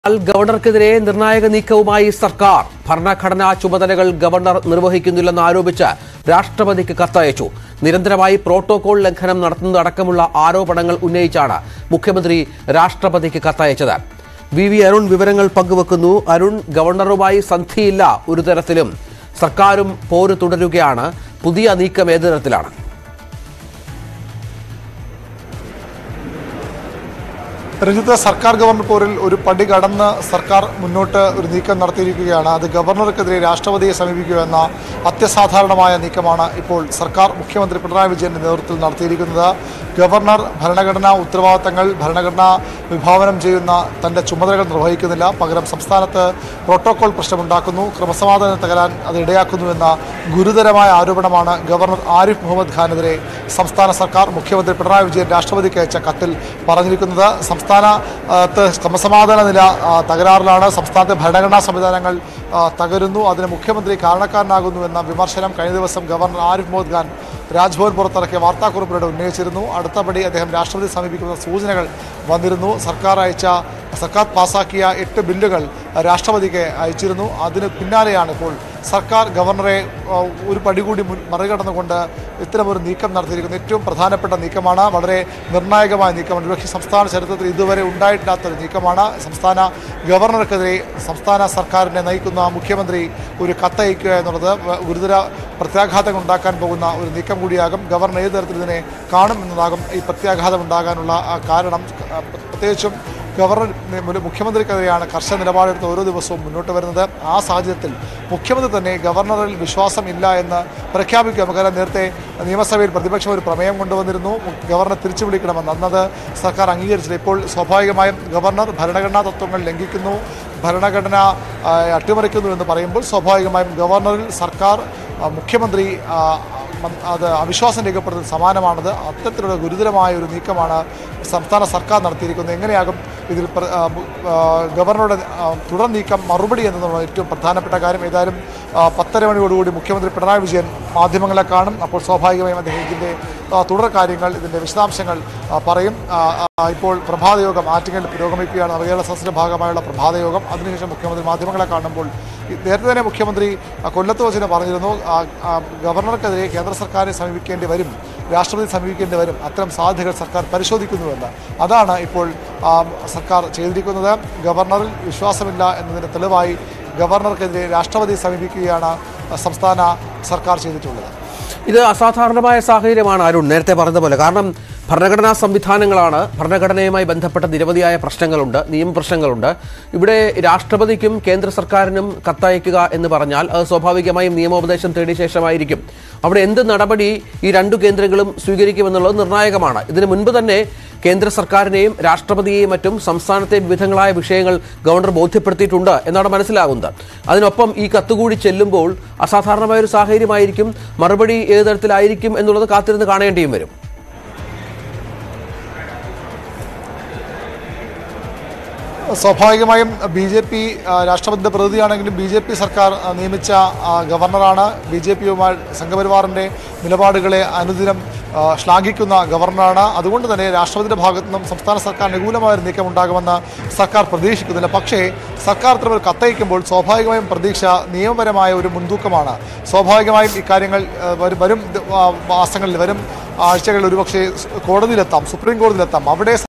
എന്നാൽ ഗവർണർക്കെതിരെ നിർണായക നീക്കവുമായി സർക്കാർ ഭരണഘടനാ ചുമതലകൾ ഗവർണർ നിർവഹിക്കുന്നില്ലെന്ന് ആരോപിച്ച് രാഷ്ട്രപതിക്ക് കത്തയച്ചു നിരന്തരമായി പ്രോട്ടോകോൾ ലംഘനം നടത്തുന്നതടക്കമുള്ള ആരോപണങ്ങൾ ഉന്നയിച്ചാണ് മുഖ്യമന്ത്രി രാഷ്ട്രപതിക്ക് കത്തയച്ചത് വി വി അരുൺ വിവരങ്ങൾ പങ്കുവെക്കുന്നു അരുൺ ഗവർണറുമായി സന്ധിയില്ല ഒരു തരത്തിലും സർക്കാരും പോര് തുടരുകയാണ് പുതിയ നീക്കം ഏത് തരത്തിലാണ് രഞ്ജിത്ത് സർക്കാർ ഗവർണർ പോരിൽ ഒരു പടി കടന്ന് സർക്കാർ മുന്നോട്ട് ഒരു നീക്കം നടത്തിയിരിക്കുകയാണ് അത് ഗവർണർക്കെതിരെ രാഷ്ട്രപതിയെ സമീപിക്കുക എന്ന അത്യസാധാരണമായ നീക്കമാണ് ഇപ്പോൾ സർക്കാർ മുഖ്യമന്ത്രി പിണറായി വിജയന്റെ നേതൃത്വത്തിൽ നടത്തിയിരിക്കുന്നത് ഗവർണർ ഭരണഘടനാ ഉത്തരവാദിത്തങ്ങൾ ഭരണഘടന വിഭാവനം ചെയ്യുന്ന തന്റെ ചുമതലകൾ നിർവഹിക്കുന്നില്ല പകരം സംസ്ഥാനത്ത് പ്രോട്ടോകോൾ പ്രശ്നമുണ്ടാക്കുന്നു ക്രമസമാധാനം തകരാൻ അത് ഇടയാക്കുന്നുവെന്ന ഗുരുതരമായ ആരോപണമാണ് ഗവർണർ ആരിഫ് മുഹമ്മദ് ഖാനെതിരെ സംസ്ഥാന സർക്കാർ മുഖ്യമന്ത്രി പിണറായി വിജയൻ രാഷ്ട്രപതിക്ക് അയച്ച കത്തിൽ പറഞ്ഞിരിക്കുന്നത് സംസ്ഥാനത്ത് ക്രമസമാധാന നില ആ, തകരാറിലാണ് സംസ്ഥാനത്തെ ഭരണഘടനാ സംവിധാനങ്ങൾ ആ, തകരുന്നു അതിന് മുഖ്യമന്ത്രി കാരണക്കാരനാകുന്നു എന്ന വിമർശനം കഴിഞ്ഞ ദിവസം ഗവർണർ ആരിഫ് മുഹമ്മദ് ഖാൻ രാജ്ഭവൻ പുറത്തിറക്കിയ വാർത്താക്കുറിപ്പിലൂടെ ഉന്നയിച്ചിരുന്നു അടുത്തപടി അദ്ദേഹം രാഷ്ട്രപതി സമീപിക്കുന്ന സൂചനകൾ വന്നിരുന്നു സർക്കാർ അയച്ച സർക്കാർ പാസാക്കിയ എട്ട് ബില്ലുകൾ രാഷ്ട്രപതിക്ക് അയച്ചിരുന്നു അതിന് പിന്നാലെയാണ് ഇപ്പോൾ സർക്കാർ ഗവർണറെ ആ, ഒരു പടി കൂടി മുൻ മറികടന്നുകൊണ്ട് ഇത്തരമൊരു നീക്കം നടത്തിയിരിക്കുന്നത് ഏറ്റവും പ്രധാനപ്പെട്ട നീക്കമാണ് വളരെ നിർണായകമായ നീക്കമാണ് ഒരുപക്ഷെ സംസ്ഥാന ചരിത്രത്തിൽ ഇതുവരെ ഉണ്ടായിട്ടില്ലാത്തൊരു നീക്കമാണ് സംസ്ഥാന ഗവർണർക്കെതിരെ സംസ്ഥാന സർക്കാരിനെ നയിക്കുന്ന മുഖ്യമന്ത്രി ഒരു കത്തയക്കുക എന്നുള്ളത് വ- ഗുരുതര പ്രത്യാഘാതങ്ങൾ ഉണ്ടാക്കാൻ പോകുന്ന ഒരു നീക്കം കൂടിയാകും ഗവർണർ ഏത് തരത്തിൽ ഇതിനെ കാണും എന്നതാകും ഈ പ്രത്യാഘാതം ഉണ്ടാകാനുള്ള ആ, കാരണം ആ, പ്രത്യേകിച്ചും ഗവർണർ മുല- മുഖ്യമന്ത്രിക്കെതിരെയാണ് കർശന നിലപാടെടുത്ത് ഓരോ ദിവസവും മുന്നോട്ട് വരുന്നത് ആ സാഹചര്യത്തിൽ മുഖ്യമന്ത്രി തന്നെ ഗവർണറിൽ വിശ്വാസം ഇല്ല എന്ന് പ്രഖ്യാപിക്കുക നമുക്കറിയാം നേരത്തെ നിയമസഭയിൽ പ്രതിപക്ഷം ഒരു പ്രമേയം കൊണ്ടുവന്നിരുന്നു ഗവർണർ തിരിച്ചു വിളിക്കണമെന്ന് അന്നത് സർക്കാർ അംഗീകരിച്ചില്ല ഇപ്പോൾ സ്വാഭാവികമായും ഗവർണർ ഭരണഘടനാ തത്വങ്ങൾ ലംഘിക്കുന്നു ഭരണഘടന ആ, അട്ടിമറിക്കുന്നു എന്ന് പറയുമ്പോൾ സ്വാഭാവികമായും ഗവർണറിൽ സർക്കാർ ആ, മുഖ്യമന്ത്രി ആ, മ- അത് അവിശ്വാസം രേഖപ്പെടുത്തുന്ന സമാനമാണത് അത്തരത്തിലുള്ള ഗുരുതരമായ ഒരു നീക്കമാണ് സംസ്ഥാന സർക്കാർ നടത്തിയിരിക്കുന്നത് എങ്ങനെയാകും ഇതിൽ പ്ര- ആ, മു- ആ, ഗവർണറുടെ ആ, തുടർ നീക്കം മറുപടി എന്നതാണ് ഏറ്റവും പ്രധാനപ്പെട്ട കാര്യം ഏതായാലും ആ, പത്തര മണിയോടുകൂടി മുഖ്യമന്ത്രി പിണറായി വിജയൻ മാധ്യമങ്ങളെ കാണും അപ്പോൾ സ്വാഭാവികമായും അദ്ദേഹം ഇതിൻ്റെ ആ, തുടർ കാര്യങ്ങൾ ഇതിൻ്റെ വിശദാംശങ്ങൾ ആ, പറയും ആ, ആ, ഇപ്പോൾ പ്രഭാത യോഗം ആറ്റിങ്ങൽ പുരോഗമിക്കുകയാണ് നവകേരള സദസ്സിൻ്റെ ഭാഗമായുള്ള പ്രഭാത യോഗം അതിനുശേഷം മുഖ്യമന്ത്രി മാധ്യമങ്ങളെ കാണുമ്പോൾ ഈ നേരത്തെ തന്നെ മുഖ്യമന്ത്രി ആ, കൊല്ലത്ത് വച്ചിന് പറഞ്ഞിരുന്നു ആ, ആ, ഗവർണർക്കെതിരെ കേന്ദ്ര സർക്കാരിനെ സമീപിക്കേണ്ടി വരും രാഷ്ട്രപതി സമീപിക്കേണ്ടി വരും അത്തരം സാധ്യതകൾ സർക്കാർ പരിശോധിക്കുന്നുവെന്ന് അതാണ് ഇപ്പോൾ ആ, സർക്കാർ ചെയ്തിരിക്കുന്നത് ഗവർണറിൽ വിശ്വാസമില്ല എന്നതിന് തെളിവായി ഗവർണർക്കെതിരെ രാഷ്ട്രപതി സമീപിക്കുകയാണ് സംസ്ഥാന സർക്കാർ ചെയ്തിട്ടുള്ളത് ഇത് അസാധാരണമായ സാഹചര്യമാണ് അരുൺ നേരത്തെ പറഞ്ഞതുപോലെ കാരണം ഭരണഘടനാ സംവിധാനങ്ങളാണ് ഭരണഘടനയുമായി ബന്ധപ്പെട്ട നിരവധിയായ പ്രശ്നങ്ങളുണ്ട് നിയമപ്രശ്നങ്ങളുണ്ട് ഇവിടെ രാഷ്ട്രപതിക്കും കേന്ദ്ര സർക്കാരിനും കത്തയക്കുക എന്ന് പറഞ്ഞാൽ അത് സ്വാഭാവികമായും നിയമോപദേശം തേടിയ ശേഷമായിരിക്കും അവിടെ എന്ത് നടപടി ഈ രണ്ടു കേന്ദ്രങ്ങളും സ്വീകരിക്കുമെന്നുള്ളത് നിർണായകമാണ് ഇതിനു മുൻപ് തന്നെ കേന്ദ്ര സർക്കാരിനെയും രാഷ്ട്രപതിയെയും മറ്റും സംസ്ഥാനത്തെ വിവിധങ്ങളായ വിഷയങ്ങൾ ഗവർണർ ബോധ്യപ്പെടുത്തിയിട്ടുണ്ട് എന്നാണ് മനസ്സിലാകുന്നത് അതിനൊപ്പം ഈ കത്തുകൂടി ചെല്ലുമ്പോൾ അസാധാരണമായ ഒരു സാഹചര്യമായിരിക്കും മറുപടി ഏത് തരത്തിലായിരിക്കും എന്നുള്ളത് കാത്തിരുന്ന് കാണേണ്ടിയും വരും സ്വാഭാവികമായും ബി ജെ പി രാഷ്ട്രപതിയുടെ പ്രതിനിധിയാണെങ്കിലും ബി ജെ പി സർക്കാർ ആ, നിയമിച്ച ആ, ഗവർണറാണ് ബി ജെ പിയുമായി സംഘപരിവാറിൻ്റെ നിലപാടുകളെ അനുദിനം ആ, ശ്ലാഘിക്കുന്ന ഗവർണറാണ് അതുകൊണ്ട് തന്നെ രാഷ്ട്രപതിയുടെ ഭാഗത്തു നിന്നും സംസ്ഥാന സർക്കാർ അനുകൂലമായ ഒരു നീക്കം ഉണ്ടാകുമെന്ന് സർക്കാർ പ്രതീക്ഷിക്കുന്നില്ല പക്ഷേ സർക്കാർ ഇത്തരം ഒരു കത്തയക്കുമ്പോൾ സ്വാഭാവികമായും പ്രതീക്ഷ നിയമപരമായ ഒരു മുൻതൂക്കമാണ് സ്വാഭാവികമായും ഇക്കാര്യങ്ങൾ ആ, വരും വരും ദ- ആ, മാസങ്ങളിൽ വരും ആഴ്ചകളിൽ ഒരുപക്ഷെ കോടതിയിലെത്താം സുപ്രീം കോടതിയിലെത്താം അവിടെ